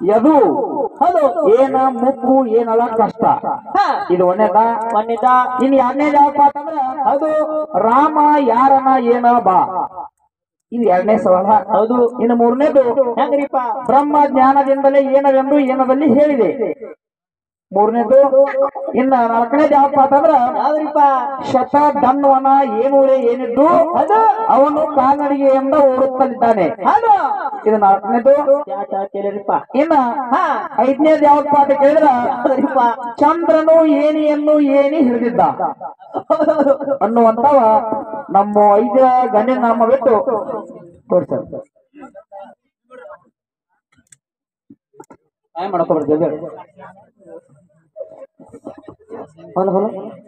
ಯದು ಹೌದು ಏನ ಮುಕ್ಕು ಏನಲ್ಲ ಕಷ್ಟ ಹಾ ಇದು ಒಂದೇದ ಒಂದಿದ್ದ ಇನ್ ಎರಡನೇದು ಯಾವಪ್ಪ ಅಂತಂದ್ರ ಹೌದು ರಾಮ ಯಾರನ ಏನ ಬಾ ಇದು ಎರಡನೇ ಸವಾಲ ಹೌದು ಇನ್ನು ಮೂರನೇದು ಹೆಂಗ್ರಿಪ್ಪ ಬ್ರಹ್ಮ ಜ್ಞಾನದಿಂದಲೇ ಏನವೆಂದು ಏನದಲ್ಲಿ ಹೇಳಿದೆ ಮೂರನೇದು ಇನ್ನ ನಾಲ್ಕನೇದು ಯಾವಪ್ಪ ಅಂತಂದ್ರ ಯಾವ್ದ್ರಿಪ್ಪ ಶತ ದನ್ವನ ಏನೂರೇ ಏನಿದ್ದು ಅದು ಅವನು ಕಾಲ್ನಡಿಗೆಯಿಂದ ಓಡುತ್ತಲಿದ್ದಾನೆ ಹೌದು ಇದು ನಾಲ್ಕನೇದು ಯಾಟ ಕೇಳಿರಿಪ್ಪ ಇನ್ನ ಹಾ ಐದನೇದು ಯಾವಪ್ಪ ಅಂತ ಕೇಳಿದ್ರ ಯಾವ್ದ್ರಿಪ್ಪ ಚಂದ್ರನು ಏಣಿಯನ್ನು ಏನಿ ಹಿಡಿದಿದ್ದ ಅನ್ನುವಂತವ ನಮ್ಮ ಐದ ಗಣ್ಯ ನಾಮ ಬಿಟ್ಟು ತೋರ್ಸರ್ ಮಾಡ್ಕೊಬಾರ್ದು ಹೊಲ ಹೊಲ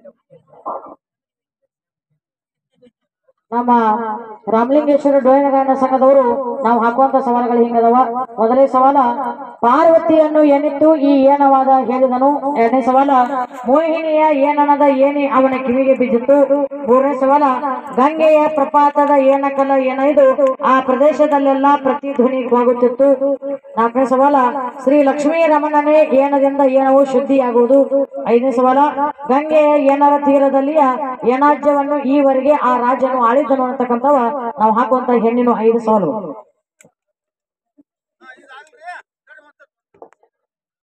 ನಮ್ಮ ರಾಮಲಿಂಗೇಶ್ವರ ಡೋಯನಗಾಯನ ಸಂಘದವರು ನಾವು ಹಾಕುವಂತ ಸವಾಲುಗಳು ಹಿಂಗದವ ಮೊದಲನೇ ಸವಾಲ ಪಾರ್ವತಿಯನ್ನು ಏನಿತ್ತು ಈ ಏನವಾದ ಹೇಳಿದನು ಎರಡನೇ ಸವಾಲ ಮೋಹಿನಿಯ ಏನನದ ಏನಿ ಅವನ ಕಿವಿಗೆ ಬಿದ್ದಿತ್ತು ಮೂರನೇ ಸವಾಲ ಗಂಗೆಯ ಪ್ರಪಾತದ ಏನಕಲ ಏನಿದು ಆ ಪ್ರದೇಶದಲ್ಲೆಲ್ಲ ಪ್ರತಿಧ್ವನಿವಾಗುತ್ತಿತ್ತು ನಾಲ್ಕನೇ ಸವಾಲ ಶ್ರೀ ಲಕ್ಷ್ಮೀ ರಮಣನೇ ಏನದಿಂದ ಏನವು ಶುದ್ಧಿಯಾಗುವುದು ಐದನೇ ಸವಾಲ ಗಂಗೆಯ ಏನರ ತೀರದಲ್ಲಿಯ ಏನಾಜ್ಯವನ್ನು ಈವರೆಗೆ ಆ ರಾಜ್ಯನು ಆಳಿದನು ಅಂತಕ್ಕಂಥವ ನಾವು ಹಾಕುವಂತ ಹೆಣ್ಣಿನ ಐದು ಸವಾಲು